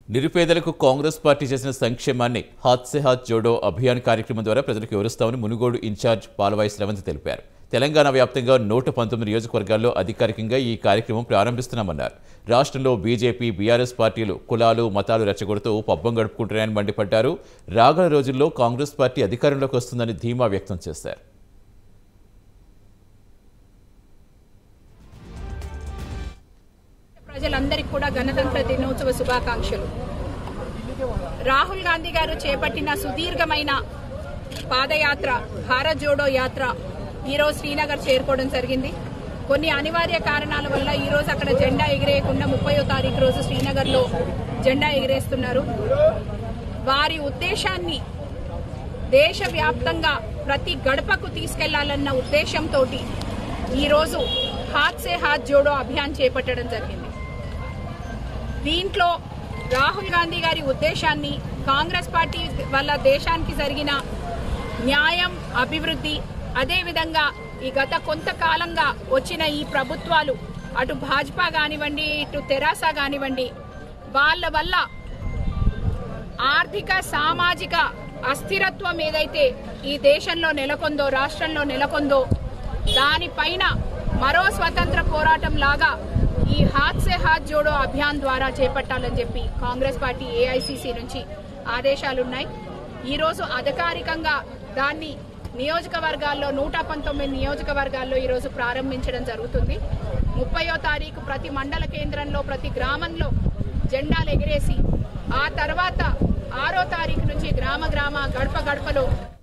నిరుపేదలకు కాంగ్రెస్ పార్టీ చేసిన సంక్షేమాన్ని హాత్ సే హాత్ జోడో అభియాన్ కార్యక్రమం ద్వారా ప్రజలకు వివరిస్తామని మునుగోడు ఇన్ఛార్జ్ పాలవాయి శ్రవంతి తెలిపారు తెలంగాణ వ్యాప్తంగా నూట పంతొమ్మిది నియోజకవర్గాల్లో అధికారికంగా ఈ కార్యక్రమం ప్రారంభిస్తున్నామన్నారు రాష్ట్రంలో బీజేపీ బీఆర్ఎస్ పార్టీలు కులాలు మతాలు రెచ్చగొడుతూ పబ్బం గడుపుకుంటున్నాయని మండిపడ్డారు రాగల రోజుల్లో కాంగ్రెస్ పార్టీ అధికారంలోకి వస్తుందని ధీమా వ్యక్తం చేశారు ప్రజలందరికీ కూడా గణతంత్ర దినోత్సవ శుభాకాంక్షలు రాహుల్ గాంధీ గారు చేపట్టిన సుదీర్ఘమైన పాదయాత్ర భారత్ జోడో యాత్ర ఈరోజు శ్రీనగర్ చేరుకోవడం జరిగింది కొన్ని అనివార్య కారణాల వల్ల ఈ రోజు అక్కడ జెండా ఎగిరేయకుండా ముప్పయో తారీఖు రోజు శ్రీనగర్లో జెండా ఎగిరేస్తున్నారు వారి ఉద్దేశాన్ని దేశవ్యాప్తంగా ప్రతి గడపకు తీసుకెళ్లాలన్న ఉద్దేశంతో ఈరోజు హాత్ సే హాత్ జోడో అభియాన్ చేపట్టడం జరిగింది దీంట్లో రాహుల్ గాంధీ గారి ఉద్దేశాన్ని కాంగ్రెస్ పార్టీ వల్ల దేశానికి జరిగిన న్యాయం అభివృద్ధి అదేవిధంగా ఈ గత కొంతకాలంగా వచ్చిన ఈ ప్రభుత్వాలు అటు భాజపా కానివ్వండి ఇటు తెరాస కానివ్వండి వాళ్ళ వల్ల ఆర్థిక సామాజిక అస్థిరత్వం ఏదైతే ఈ దేశంలో నెలకొందో రాష్ట్రంలో నెలకొందో దానిపైన మరో స్వతంత్ర పోరాటం లాగా ఈ హాత్ సే హాత్ జోడో అభియాన్ ద్వారా చేపట్టాలని చెప్పి కాంగ్రెస్ పార్టీ ఏఐసిసి నుంచి ఆదేశాలున్నాయి ఈరోజు అధికారికంగా దాన్ని నియోజకవర్గాల్లో నూట పంతొమ్మిది నియోజకవర్గాల్లో ఈరోజు ప్రారంభించడం జరుగుతుంది ముప్పయో తారీఖు ప్రతి మండల కేంద్రంలో ప్రతి గ్రామంలో జెండాలు ఎగిరేసి ఆ తర్వాత ఆరో తారీఖు నుంచి గ్రామ గ్రామ గడప గడపలో